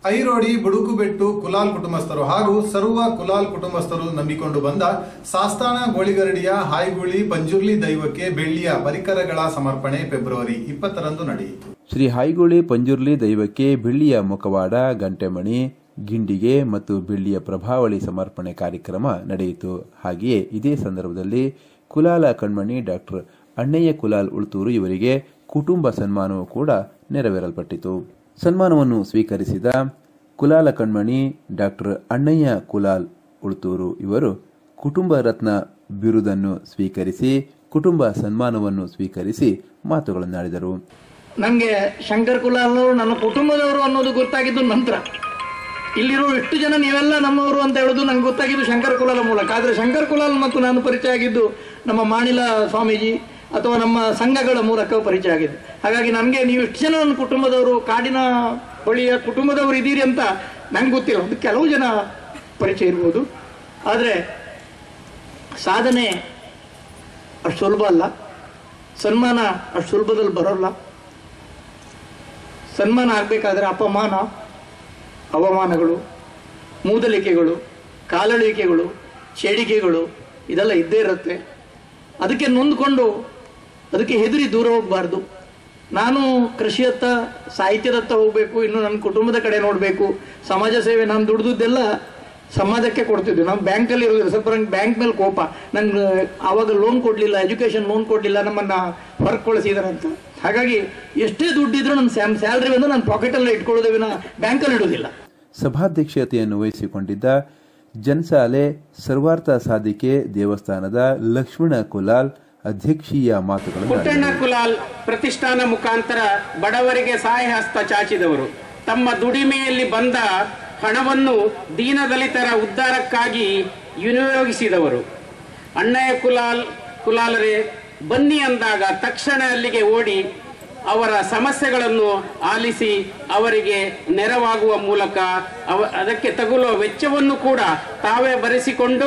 ಐರೋಡಿ ಬುಡುಕುಬೆಟ್ಟು ಕುಲಾಲ್ ಕುಟುಂಬಸ್ಥರು ಹಾಗೂ ಸರ್ವ ಕುಲಾಲ್ ಕುಟುಂಬಸ್ಥರು ನಂಬಿಕೊಂಡು ಬಂದ ಸಾಸ್ತಾನ ಗೋಳಿಗರಡಿಯ ಹಾಯ್ಗುಳಿ ಪಂಜುರ್ಲಿ ದೈವಕ್ಕೆ ಬೆಳ್ಳಿಯ ಪರಿಕರಗಳ ಸಮರ್ಪಣೆ ಫೆಬ್ರವರಿ ಇಪ್ಪತ್ತರಂದು ನಡೆಯಿತು ಶ್ರೀ ಹಾಯ್ಗುಳಿ ಪಂಜುರ್ಲಿ ದೈವಕ್ಕೆ ಬೆಳ್ಳಿಯ ಮುಖವಾಡ ಗಂಟೆಮಣಿ ಗಿಂಡಿಗೆ ಮತ್ತು ಬೆಳ್ಳಿಯ ಪ್ರಭಾವಳಿ ಸಮರ್ಪಣೆ ಕಾರ್ಯಕ್ರಮ ನಡೆಯಿತು ಹಾಗೆಯೇ ಇದೇ ಸಂದರ್ಭದಲ್ಲಿ ಕುಲಾಲ ಕಣ್ಮಣಿ ಡಾಕ್ಟರ್ ಅಣ್ಣಯ್ಯ ಕುಲಾಲ್ ಉಳ್ತೂರು ಇವರಿಗೆ ಕುಟುಂಬ ಸನ್ಮಾನವೂ ಕೂಡ ನೆರವೇರಲ್ಪಟ್ಟಿತು ಸನ್ಮಾನವನ್ನು ಸ್ವೀಕರಿಸಿದ ಕುಲಾಲ ಕಣ್ಮಣಿ ಡಾಕ್ಟರ್ ಅಣ್ಣಯ್ಯ ಕುಲಾಲ್ ಉಳ್ತೂರು ಇವರು ಕುಟುಂಬ ರತ್ನ ಬಿರುದನ್ನು ಸ್ವೀಕರಿಸಿ ಕುಟುಂಬ ಸನ್ಮಾನವನ್ನು ಸ್ವೀಕರಿಸಿ ಮಾತುಗಳನ್ನಾಡಿದರು ನನಗೆ ಶಂಕರ್ ಕುಲಾಲವರು ನನ್ನ ಕುಟುಂಬದವರು ಅನ್ನೋದು ಗೊತ್ತಾಗಿದ್ದು ನಂತರ ಇಲ್ಲಿರೋ ಎಷ್ಟು ಜನ ನೀವೆಲ್ಲ ನಮ್ಮವರು ಅಂತ ಹೇಳೋದು ನಂಗೆ ಗೊತ್ತಾಗಿದ್ದು ಶಂಕರ್ ಕುಲಾಲ ಮೂಲಕ ಆದರೆ ಶಂಕರ್ ಕುಲಾಲ್ ಮತ್ತು ನಾನು ಪರಿಚಯ ಆಗಿದ್ದು ನಮ್ಮ ಮಾಣಿಲ ಸ್ವಾಮೀಜಿ ಅಥವಾ ನಮ್ಮ ಸಂಘಗಳ ಮೂಲಕ ಪರಿಚಯ ಆಗಿದೆ ಹಾಗಾಗಿ ನನಗೆ ನೀವು ಎಷ್ಟು ಜನ ನನ್ನ ಕುಟುಂಬದವರು ಕಾಡಿನ ಬಳಿಯ ಕುಟುಂಬದವರು ಇದ್ದೀರಿ ಅಂತ ನಂಗೆ ಗೊತ್ತಿಲ್ಲ ಒಂದು ಕೆಲವು ಜನ ಪರಿಚಯ ಇರ್ಬೋದು ಆದರೆ ಸಾಧನೆ ಅಷ್ಟು ಸುಲಭ ಅಲ್ಲ ಸನ್ಮಾನ ಅಷ್ಟು ಸುಲಭದಲ್ಲಿ ಬರೋಲ್ಲ ಸನ್ಮಾನ ಆಗಬೇಕಾದ್ರೆ ಅಪಮಾನ ಅವಮಾನಗಳು ಮೂದಲಿಕೆಗಳು ಕಾಲಳಿಕೆಗಳು ಚೇಡಿಕೆಗಳು ಇದೆಲ್ಲ ಇದ್ದೇ ಇರುತ್ತೆ ಅದಕ್ಕೆ ನೊಂದ್ಕೊಂಡು ಅದಕ್ಕೆ ಹೆದರಿ ದೂರ ಹೋಗಬಾರ್ದು ನಾನು ಕೃಷಿಯತ್ತ ಸಾಹಿತ್ಯದತ್ತ ಹೋಗಬೇಕು ಇನ್ನು ನನ್ನ ಕುಟುಂಬದ ಕಡೆ ನೋಡಬೇಕು ಸಮಾಜ ಸೇವೆ ನಾನು ದುಡ್ದದ್ದೆಲ್ಲ ಸಮಾಜಕ್ಕೆ ಕೊಡ್ತಿದ್ದೆ ನಾವು ಬ್ಯಾಂಕಲ್ಲಿ ಇರೋದಿಲ್ಲ ಸ್ವಲ್ಪ ನಂಗೆ ಬ್ಯಾಂಕ್ ಮೇಲೆ ಕೋಪ ನಂಗೆ ಆವಾಗ ಲೋನ್ ಕೊಡಲಿಲ್ಲ ಎಜುಕೇಷನ್ ಲೋನ್ ಕೊಡಲಿಲ್ಲ ನಮ್ಮನ್ನು ಹೊರಗೆ ಅಂತ ಹಾಗಾಗಿ ಎಷ್ಟೇ ದುಡ್ಡಿದ್ರು ನನ್ನ ಸ್ಯಾಮ್ ಸ್ಯಾಲ್ರಿ ಬಂದು ನಾನು ಪಾಕೆಟಲ್ಲೇ ಇಟ್ಕೊಳ್ಳೋದೇ ವಿನ ಬ್ಯಾಂಕಲ್ಲಿ ಇಡೋದಿಲ್ಲ ಸಭಾಧ್ಯಕ್ಷತೆಯನ್ನು ವಹಿಸಿಕೊಂಡಿದ್ದ ಜನ್ಸಾಲೆ ಸರ್ವಾರ್ಥ ಸಾಧಿಕೆ ದೇವಸ್ಥಾನದ ಲಕ್ಷ್ಮಣ ಕುಲಾಲ್ ಅಧ್ಯಕ್ಷೀಯ ಮಾತುಗಳನ್ನು ಪುಟ್ಟಣ್ಣ ಕುಲಾಲ್ ಪ್ರತಿಷ್ಠಾನ ಮುಖಾಂತರ ಬಡವರಿಗೆ ಸಹಾಯ ಹಸ್ತ ಚಾಚಿದವರು ತಮ್ಮ ದುಡಿಮೆಯಲ್ಲಿ ಬಂದ ಹಣವನ್ನು ದೀನದಲಿತರ ಉದ್ಧಾರಕ್ಕಾಗಿ ವಿನಿಯೋಗಿಸಿದವರು ಅಣ್ಣಯ್ಯ ಕುಲಾಲ್ ಕುಲಾಲರೇ ಬನ್ನಿ ಅಂದಾಗ ತಕ್ಷಣ ಅಲ್ಲಿಗೆ ಓಡಿ ಅವರ ಸಮಸ್ಯೆಗಳನ್ನು ಆಲಿಸಿ ಅವರಿಗೆ ನೆರವಾಗುವ ಮೂಲಕ ಅವ ಅದಕ್ಕೆ ತಗುಲುವ ವೆಚ್ಚವನ್ನು ಕೂಡ ತಾವೇ ಭರಿಸಿಕೊಂಡು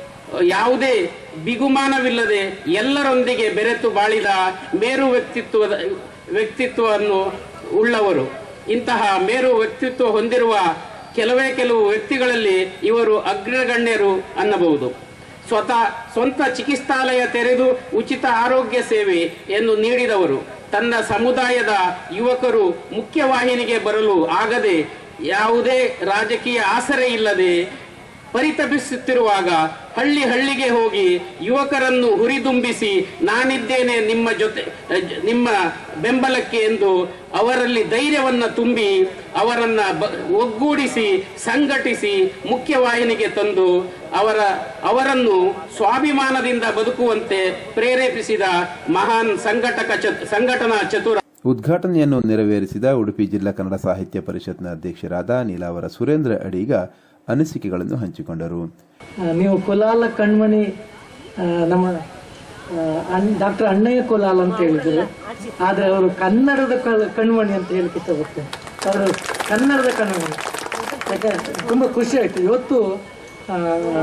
ಯಾವುದೇ ಬಿಗುಮಾನವಿಲ್ಲದೆ ಎಲ್ಲರೊಂದಿಗೆ ಬೆರೆತು ಬಾಳಿದ ಮೇರು ವ್ಯಕ್ತಿತ್ವದ ವ್ಯಕ್ತಿತ್ವವನ್ನು ಉಳ್ಳವರು ಇಂತಹ ಮೇರು ವ್ಯಕ್ತಿತ್ವ ಹೊಂದಿರುವ ಕೆಲವೇ ಕೆಲವು ವ್ಯಕ್ತಿಗಳಲ್ಲಿ ಇವರು ಅಗ್ರಗಣ್ಯರು ಅನ್ನಬಹುದು ಸ್ವತಃ ಸ್ವಂತ ಚಿಕಿತ್ಸಾಲಯ ತೆರೆದು ಉಚಿತ ಆರೋಗ್ಯ ಸೇವೆಯನ್ನು ನೀಡಿದವರು ತನ್ನ ಸಮುದಾಯದ ಯುವಕರು ಮುಖ್ಯವಾಹಿನಿಗೆ ಬರಲು ಆಗದೆ ಯಾವುದೇ ರಾಜಕೀಯ ಆಸರೆ ಇಲ್ಲದೆ ಪರಿತಪಿಸುತ್ತಿರುವಾಗ ಹಳ್ಳಿ ಹಳ್ಳಿಗೆ ಹೋಗಿ ಯುವಕರನ್ನು ಹುರಿದುಂಬಿಸಿ ನಾನಿದ್ದೇನೆ ನಿಮ್ಮ ಜೊತೆ ಅಹ್, ನಿಮ್ಮ ಬೆಂಬಲಕ್ಕೆ ಎಂದು ಅವರಲ್ಲಿ ಧೈರ್ಯವನ್ನ ತುಂಬಿ ಅವರನ್ನ ಬ- ಒಗ್ಗೂಡಿಸಿ ಸಂಘಟಿಸಿ ಮುಖ್ಯವಾಹಿನಿಗೆ ತಂದು ಅವರ ಅವರನ್ನು ಸ್ವಾಭಿಮಾನದಿಂದ ಬದುಕುವಂತೆ ಪ್ರೇರೇಪಿಸಿದ ಮಹಾನ್ ಸಂಘಟಕ ಚತ್- ಸಂಘಟನಾ ಚತುರ ಉದ್ಘಾಟನೆಯನ್ನು ನೆರವೇರಿಸಿದ ಉಡುಪಿ ಜಿಲ್ಲಾ ಕನ್ನಡ ಸಾಹಿತ್ಯ ಪರಿಷತ್ನ ಅಧ್ಯಕ್ಷರಾದ ನೀಲಾವರ ಸುರೇಂದ್ರ ಅಡಿಗ ಅನಿಸಿಕೆಗಳನ್ನು ಹಂಚಿಕೊಂಡರು ಆ, ನೀವು ಕುಲಾಲ ಕಣ್ಮಣಿ ಆ, ನಮ್ಮ ಡಾಕ್ಟರ್ ಅಣ್ಣಯ್ಯ ಕುಲಾಲ್ ಅಂತ ಹೇಳಿದ್ರು ಆದರೆ ಅವರು ಕನ್ನಡದ ಕ- ಕಣ್ಮಣಿ ಅಂತ ಹೇಳಿಕ್ಕೆ ಇಷ್ಟಪಡ್ತೇನೆ ಅವರು ಕನ್ನಡದ ಕಣ್ಮಣಿ ಯಾಕೆ ತುಂಬ ಖುಷಿ ಆಯಿತು ಇವತ್ತು ಆ,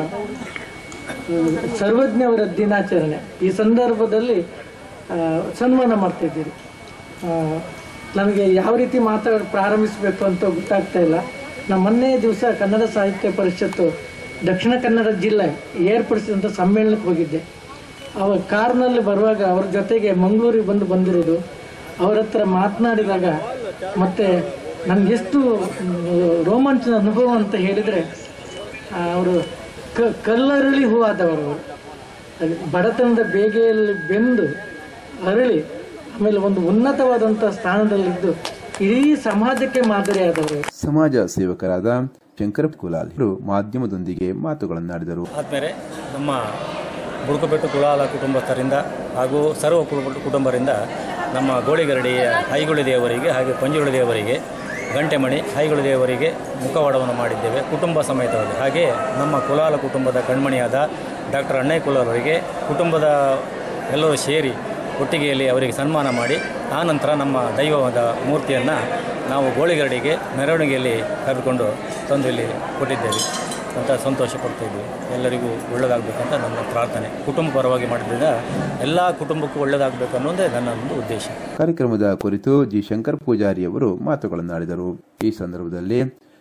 ಸರ್ವಜ್ಞ ಅವರ ದಿನಾಚರಣೆ ಈ ಸಂದರ್ಭದಲ್ಲಿ ಆ, ಸನ್ಮಾನ ಮಾಡ್ತಿದ್ದೀರಿ ಆ, ನಮಗೆ ಯಾವ ರೀತಿ ಮಾತಾಡ ಪ್ರಾರಂಭಿಸಬೇಕು ಅಂತ ಗೊತ್ತಾಗ್ತಾ ಇಲ್ಲ ನಮ್ಮ ಮೊನ್ನೆ ದಿವಸ ಕನ್ನಡ ಸಾಹಿತ್ಯ ಪರಿಷತ್ತು ದಕ್ಷಿಣ ಕನ್ನಡ ಜಿಲ್ಲೆ ಏರ್ಪಡಿಸಿದಂಥ ಸಮ್ಮೇಳನಕ್ಕೆ ಹೋಗಿದ್ದೆ ಅವ ಕಾರ್ನಲ್ಲಿ ಬರುವಾಗ ಅವ್ರ ಜೊತೆಗೆ ಮಂಗಳೂರಿಗೆ ಬಂದು ಬಂದಿರೋದು ಅವ್ರ ಹತ್ರ ಮಾತನಾಡಿದಾಗ ಮತ್ತೆ ನನಗೆಷ್ಟು ರೋಮಾಂಚನ ಅನುಭವ ಅಂತ ಹೇಳಿದರೆ ಅವರು ಕ ಕಲ್ಲರಳಿ ಹೂ ಆದವರು ಅವರು. ಅದು ಬಡತನದ ಬೇಗೆಯಲ್ಲಿ ಬೆಂದು ಅರಳಿ ಆಮೇಲೆ ಒಂದು ಉನ್ನತವಾದಂಥ ಸ್ಥಾನದಲ್ಲಿದ್ದು ಇಡೀ ಸಮಾಜಕ್ಕೆ ಮಾದರಿಯಾದವರು ಸಮಾಜ ಸೇವಕರಾದ ಶಂಕರ ಕುಲಾಲ್ ಇವರು ಮಾಧ್ಯಮದೊಂದಿಗೆ ಮಾತುಗಳನ್ನಾಡಿದರು ಆದಮೇಲೆ ನಮ್ಮ ಬುಡುಕುಬೆಟ್ಟು ಕುಳಾಲ ಕುಟುಂಬಸ್ಥರಿಂದ ಹಾಗೂ ಸರ್ವ ಕುಟುಂಬ ಕುಟುಂಬರಿಂದ ನಮ್ಮ ಗೋಳಿಗರಡಿಯ ಹೈಗುಳಿ ದೇವರಿಗೆ ಹಾಗೆ ಪಂಜುಳಿ ದೇವರಿಗೆ ಗಂಟೆಮಣಿ ಹೈಗುಳಿ ದೇವರಿಗೆ ಮುಖವಾಡವನ್ನು ಮಾಡಿದ್ದೇವೆ ಕುಟುಂಬ ಸಮೇತವಾಗಿ ಹಾಗೆ ನಮ್ಮ ಕುಲಾಲ ಕುಟುಂಬದ ಕಣ್ಮಣಿಯಾದ ಡಾಕ್ಟರ್ ಅಣ್ಣಯ್ಯ ಕುಲಾಲ್ ಅವರಿಗೆ ಕುಟುಂಬದ ಎಲ್ಲರೂ ಸೇರಿ ಒಟ್ಟಿಗೆಯಲ್ಲಿ ಅವರಿಗೆ ಸನ್ಮಾನ ಮಾಡಿ ಆನಂತರ ನಮ್ಮ ದೈವವಾದ ಮೂರ್ತಿಯನ್ನು ನಾವು ಗೋಳಿಗರಡಿಗೆ ಮೆರವಣಿಗೆಯಲ್ಲಿ ಕರೆದುಕೊಂಡು ತಂದು ಇಲ್ಲಿ ಕೊಟ್ಟಿದ್ದೇವೆ ಅಂತ ಸಂತೋಷ ಪಡ್ತಾ ಇದ್ವಿ ಎಲ್ಲರಿಗೂ ಒಳ್ಳೆಯದಾಗಬೇಕಂತ ನನ್ನ ಪ್ರಾರ್ಥನೆ ಕುಟುಂಬ ಪರವಾಗಿ ಮಾಡಿದ್ರಿಂದ ಎಲ್ಲ ಕುಟುಂಬಕ್ಕೂ ಒಳ್ಳೆಯದಾಗಬೇಕು ಅನ್ನೋದೇ ನನ್ನ ಒಂದು ಉದ್ದೇಶ ಕಾರ್ಯಕ್ರಮದ ಕುರಿತು ಜಿ ಶಂಕರ್ ಪೂಜಾರಿ ಅವರು ಮಾತುಗಳನ್ನಾಡಿದರು ಈ ಸಂದರ್ಭದಲ್ಲಿ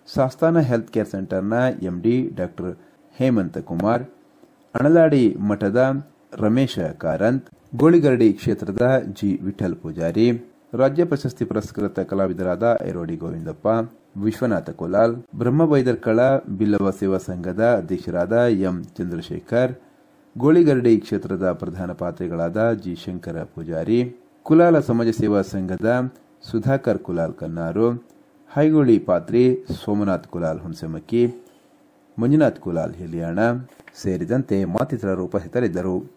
ಸಾಸ್ತಾನ ಹೆಲ್ತ್ ಕೇರ್ ಸೆಂಟರ್ನ ಎಂಡಿ ಡಾಕ್ಟರ್ ಹೇಮಂತ್ ಕುಮಾರ್ ಅಣಲಾಡಿ ಮಠದ ರಮೇಶ ಕಾರಂತ್ ಗೋಳಿಗರಡಿ ಕ್ಷೇತ್ರದ ಜಿ ವಿಠಲ್ ಪೂಜಾರಿ ರಾಜ್ಯ ಪ್ರಶಸ್ತಿ ಪುರಸ್ಕೃತ ಕಲಾವಿದರಾದ ಐರೋಡಿ ಗೋವಿಂದಪ್ಪ ವಿಶ್ವನಾಥ ಕೋಲಾಲ್ ಬ್ರಹ್ಮಬೈದರ್ಕಳ ಬಿಲ್ಲವ ಸೇವಾ ಸಂಘದ ಅಧ್ಯಕ್ಷರಾದ ಎಂ ಚಂದ್ರಶೇಖರ್ ಗೋಳಿಗರಡಿ ಕ್ಷೇತ್ರದ ಪ್ರಧಾನ ಪಾತ್ರಿಗಳಾದ ಜಿ ಶಂಕರ ಪೂಜಾರಿ ಕುಲಾಲ ಸಮಾಜ ಸೇವಾ ಸಂಘದ ಸುಧಾಕರ್ ಕುಲಾಲ್ ಕನ್ನಾರು ಹೈಗೋಳಿ ಪಾತ್ರಿ ಸೋಮನಾಥ್ ಕುಲಾಲ್ ಹುಣಸೆಮಕ್ಕಿ ಮಂಜುನಾಥ್ ಕುಲಾಲ್ ಹಿಲಿಯಾಣ ಸೇರಿದಂತೆ ಮತ್ತಿತರರು ಉಪಸ್ಥಿತರಿದ್ದರು